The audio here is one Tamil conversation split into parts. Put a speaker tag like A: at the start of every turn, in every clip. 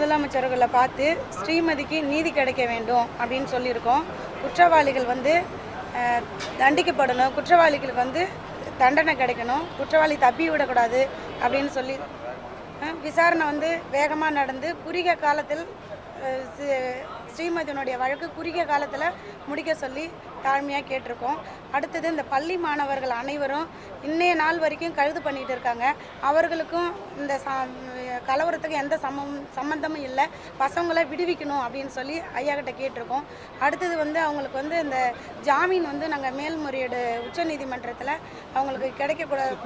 A: முதலமைச்சர்களை பார்த்து ஸ்ரீமதிக்கு நீதி கிடைக்க வேண்டும் அப்படின்னு சொல்லியிருக்கோம் குற்றவாளிகள் வந்து அஹ், தண்டிக்கப்படணும் குற்றவாளிகளுக்கு வந்து தண்டனை கிடைக்கணும் குற்றவாளி தப்பி விடக்கூடாது அப்படின்னு சொல்லி அஹ், விசாரணை வந்து வேகமாக நடந்து குறுகிய காலத்தில் அஹ், சி- ஸ்ரீமதியினுடைய வழக்கு குறுகிய காலத்தில் முடிக்க சொல்லி தாழ்மையாக கேட்டிருக்கோம் அடுத்தது இந்த பள்ளி மாணவர்கள் அனைவரும் இன்னைய நாள் வரைக்கும் கைது பண்ணிட்டு இருக்காங்க அவர்களுக்கும் இந்த ச கலவரத்துக்கு எந்த சம்மம் சம்மந்தமும் இல்லை பசங்களை விடுவிக்கணும் அப்படின்னு சொல்லி ஐயா கிட்ட கேட்டிருக்கோம் அடுத்தது வந்து அவங்களுக்கு வந்து இந்த ஜாமீன் வந்து நாங்கள் மேல்முறையீடு உச்சநீதிமன்றத்தில் அவங்களுக்கு கிடைக்கக்கூடாது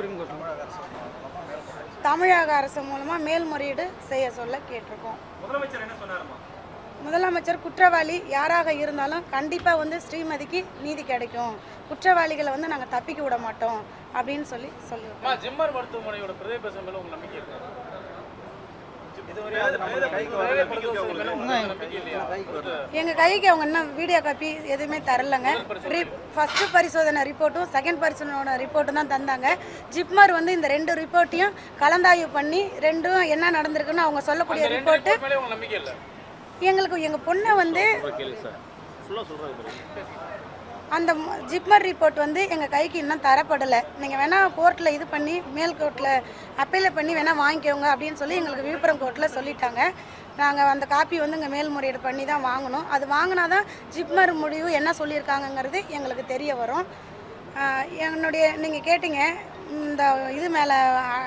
A: தமிழக அரசு மூலமாக மேல்முறையீடு செய்ய சொல்ல கேட்டிருக்கோம்
B: முதலமைச்சர் என்ன சொன்னாருமா
A: முதலமைச்சர் குற்றவாளி யாராக இருந்தாலும் கண்டிப்பாக வந்து ஸ்ரீமதிக்கு நீதி கிடைக்கும் குற்றவாளிகளை வந்து நாங்கள் தப்பிக்க விட மாட்டோம் அப்படின்னு சொல்லி சொல்லியிருக்கோம்
C: அம்மா ஜிம்மர் மருத்துவமனையோட பிரதேசம் மேல உங்களுக்கு நம்பிக்கை இருக்கா
B: இதுவரையாவது நம்ம கைக்கு வர நம்பிக்கை இருக்கா உங்களுக்கு?
C: உங்களுக்கு நம்பிக்கை இல்லையா
A: எங்கள் கைக்கு அவங்க இன்னும் வீடியோ காப்பி எதுவுமே தரலங்க ரி ஃபஸ்ட்டு பரிசோதனை ரிப்போர்ட்டும் செகண்ட் பரிசோதனை ரிப்போர்ட்டும் தான் தந்தாங்க ஜிப்மர் வந்து இந்த ரெண்டு ரிப்போர்ட்டையும் கலந்தாய்வு பண்ணி ரெண்டும் என்ன நடந்திருக்குன்னு அவங்க சொல்லக்கூடிய
C: ரெண்டு
A: ரிப்போர்ட்டு
C: report மேலே உங்களுக்கு நம்பிக்கை இல்லை
A: எங்களுக்கு எங்கள் பொண்ணை வந்து அந்த ம- ஜிப்மர் ரிப்போர்ட் வந்து எங்கள் கைக்கு இன்னும் தரப்படலை நீங்கள் வேணால் கோர்ட்டில் இது பண்ணி மேல் கோர்ட்டில் அப்பீல் பண்ணி வேணால் வாங்கிக்கோங்க அப்படின்னு சொல்லி எங்களுக்கு விழுப்புரம் கோர்ட்டில் சொல்லிட்டாங்க நாங்கள் அந்த காப்பி வந்து இங்கே மேல்முறையீடு பண்ணி தான் வாங்கணும் அது வாங்கினா தான் ஜிப்மர் முடிவு என்ன சொல்லியிருக்காங்கங்கிறது எங்களுக்கு தெரிய வரும் ஆஹ் என்னுடைய நீங்கள் கேட்டீங்க இந்த இது மேலே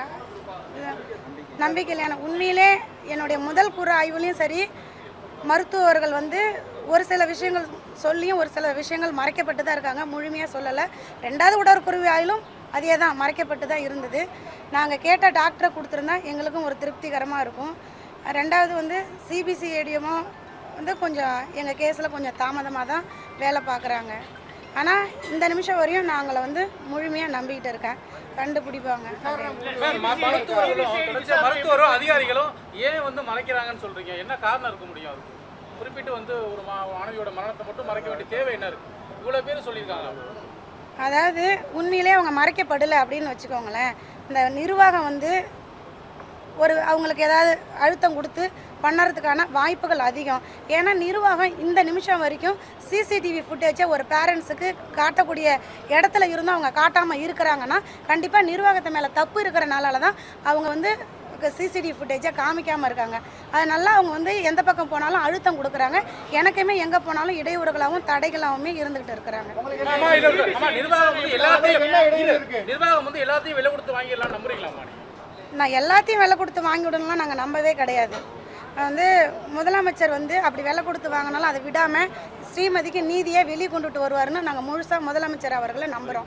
A: நம்பிக்கை இல்லையான உண்மையிலே என்னுடைய முதல் குறு ஆய்வுலையும் சரி மருத்துவர்கள் வந்து ஒரு சில விஷயங்கள் சொல்லியும் ஒரு சில விஷயங்கள் மறைக்கப்பட்டு தான் இருக்காங்க முழுமையாக சொல்லலை ரெண்டாவது உடற்குருவி ஆயிலும் அதே தான் மறைக்கப்பட்டு தான் இருந்தது நாங்கள் கேட்ட டாக்டரை கொடுத்துருந்தா எங்களுக்கும் ஒரு திருப்திகரமாக இருக்கும் ரெண்டாவது வந்து சிபிசிஐடியமும் வந்து கொஞ்சம் எங்கள் கேஸில் கொஞ்சம் தாமதமாக தான் வேலை பார்க்குறாங்க ஆனால் இந்த நிமிஷம் வரையும் நாங்களை வந்து முழுமையாக நம்பிக்கிட்டு இருக்கேன் கண்டுபிடிப்பாங்க அப்படின்னு.
C: மேம், ம- மருத்துவர்களும் தொடர்ச்சியா மருத்துவரும் அதிகாரிகளும் ஏன் வந்து மறைக்கிறாங்கன்னு சொல்றீங்க என்ன காரணம் இருக்க முடியும் அதுக்கு குறிப்பிட்டு வந்து ஒரு மா- மாணவியோட மரணத்தை மட்டும் மறைக்க வேண்டிய தேவை என்ன இருக்கு இவ்வளவு பேர் சொல்லியிருக்காங்க
A: அதாவது உண்மையிலே அவங்க மறைக்கப்படலை அப்படின்னு வச்சுக்கோங்களேன் இந்த நிர்வாகம் வந்து ஒரு அவங்களுக்கு ஏதாவது அழுத்தம் கொடுத்து பண்ணுறதுக்கான வாய்ப்புகள் அதிகம் ஏன்னா நிர்வாகம் இந்த நிமிஷம் வரைக்கும் சிசிடிவி ஃபுட்டேஜை ஒரு பேரண்ட்ஸுக்கு காட்டக்கூடிய இடத்துல இருந்தும் அவங்க காட்டாமல் இருக்கிறாங்கன்னா கண்டிப்பாக நிர்வாகத்து மேலே தப்பு இருக்கிறனால தான் அவங்க வந்து சிசிடிவி ஃபுட்டேஜை காமிக்காமல் இருக்காங்க அதனால அவங்க வந்து எந்த பக்கம் போனாலும் அழுத்தம் கொடுக்குறாங்க எனக்குமே எங்கே போனாலும் இடையூறுகளாகவும் தடைகளாகவுமே இருந்துகிட்டு இருக்கிறாங்க
C: ஆமா, இது இருக்கு. ஆமா, நிர்வாகம் வந்து எல்லாத்தையும் நிர்வாகம் வந்து எல்லாத்தையும் விலை கொடுத்து வாங்கிடலாம் நம்புறீங்களாமா நீங்க
A: நான் எல்லாத்தையும் விலை கொடுத்து வாங்கி விடணும்லாம் நாங்கள் நம்பவே கிடையாது நான் வந்து முதலமைச்சர் வந்து அப்படி விலை கொடுத்து வாங்கினாலும் அதை விடாமல் ஸ்ரீமதிக்கு நீதியை வெளியே கொண்டுட்டு வருவாருன்னு நாங்கள் முழுசாக முதலமைச்சர் அவர்களை நம்புகிறோம்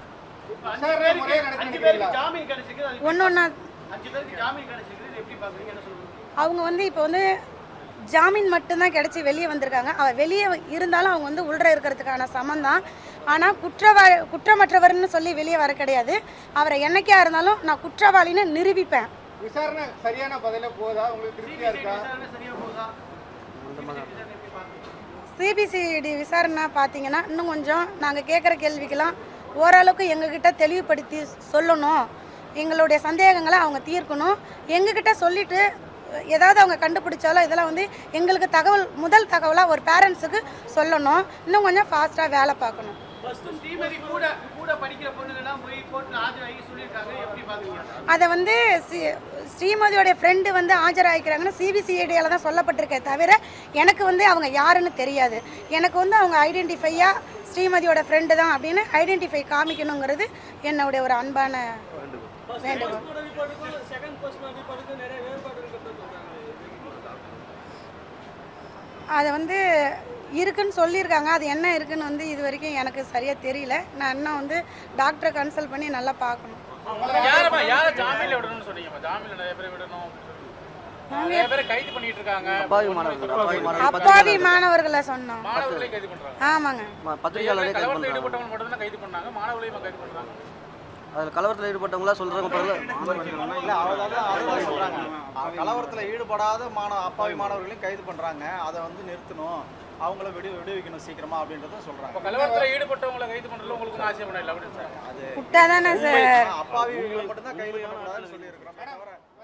B: அஞ்சு பேருக்கு ஜாமீன் கிடைச்சிருக்கு அது
A: ஒன்று ஒன்றா
B: அஞ்சு பேருக்கு ஜாமீன் கிடைச்சிருக்கு இது எப்படி பாக்குறீங்க என்ன சொல்லுங்க
A: அவங்க வந்து இப்போ வந்து ஜாமீன் மட்டும்தான் கிடச்சி வெளியே வந்திருக்காங்க அவ வெளியே இருந்தாலும் அவங்க வந்து உள்ற இருக்கிறதுக்கான சமந்தான் ஆனால் குற்றவா குற்றமற்றவர்னு சொல்லி வெளியே வர கிடையாது அவரை என்னைக்கா இருந்தாலும் நான் குற்றவாளின்னு நிரூபிப்பேன்
D: விசாரணை சரியான பதில போதா உங்களுக்கு திருப்தியா இருக்கா
B: விசாரணை சரியா போகுதா விசாரணை எப்படி பாக்குறீங்க
A: சிபிசிஐடி விசாரணை பார்த்தீங்கன்னா இன்னும் கொஞ்சம் நாங்கள் கேட்குற கேள்விக்கெல்லாம் ஓரளவுக்கு எங்ககிட்ட தெளிவுபடுத்தி சொல்லணும் எங்களுடைய சந்தேகங்களை அவங்க தீர்க்கணும் எங்ககிட்ட சொல்லிட்டு ஏதாவது அவங்க கண்டுபிடிச்சாலும் இதெல்லாம் வந்து எங்களுக்கு தகவல் முதல் தகவலாக ஒரு பேரண்ட்ஸுக்கு சொல்லணும் இன்னும் கொஞ்சம் ஃபாஸ்ட்டாக வேலை பார்க்கணும்
B: ஸ்ரீமதி கூட கூட படிக்கிற பொண்ணுங்கெல்லாம் போய் கோர்ட்ல ஆஜராகி சொல்லியிருக்காங்க எப்படி பாக்குறீங்க
A: அதை வந்து சி- ஸ்ரீமதியோடைய ஃப்ரெண்டு வந்து ஆஜராகிக்கிறாங்கன்னு சிபிசிஐடியால் தான் சொல்லப்பட்டிருக்கே தவிர எனக்கு வந்து அவங்க யாருன்னு தெரியாது எனக்கு வந்து அவங்க ஐடென்டிஃபையாக ஸ்ரீமதியோட ஃப்ரெண்டு தான் அப்படின்னு ஐடென்டிஃபை காமிக்கணுங்கிறது என்னுடைய ஒரு அன்பான வேண்டுகோள் அதை வந்து இருக்குன்னு சொல்லியிருக்காங்க அது என்ன இருக்குன்னு வந்து இது வரைக்கும் எனக்கு சரியாக தெரியல நான் இன்னும் வந்து டாக்டரை கன்சல்ட் பண்ணி நல்லா பார்க்கணும்
C: யாரம்மா யார ஜாமீன்ல விடணும்னு சொன்னீங்கம்மா ஜாமீன்ல நிறைய பேர் விடணும் அப்படின்னு சொல்லி. நிறைய பேரை கைது பண்ணிட்டு இருக்காங்க
A: அப்பாவி மாணவர்களை சொன்னோம்
C: மாணவர்களையும் கைது பண்றாங்க
A: ஆமாங்க
E: பத்திரிகையாளரே கைது
C: கலவரத்தில்
E: பண்ணுறாங்க
C: ஈடுபட்டவங்க மட்டும் தான் கைது பண்ணாங்க மாணவர்களையும் கைது பண்றாங்க
E: அதில் கலவரத்தில் ஈடுபட்டவங்களா சொல்கிறாங்க பரவாயில்ல
F: இல்ல அவதான் அதுதான் சொல்றாங்க கலவரத்துல ஈடுபடாத மாணவ அப்பாவி மாணவர்களையும் கைது பண்றாங்க அதை வந்து நிறுத்தணும் அவங்கள விடு விடுவிக்கணும் சீக்கிரமா அப்படின்றத சொல்றாங்க
C: இப்போ கலவரத்தில் ஈடுபட்டவங்களை கைது பண்றதுல உங்களுக்கு ஒன்றும் ஆட்சேபம் இல்லை அப்படின்னு
A: விட்டாதானே சார்
F: அப்பாவிகளை மட்டும் தான் கைது பண்ணக்கூடாதுன்னு சொல்லியிருக்கிறோம் தவிர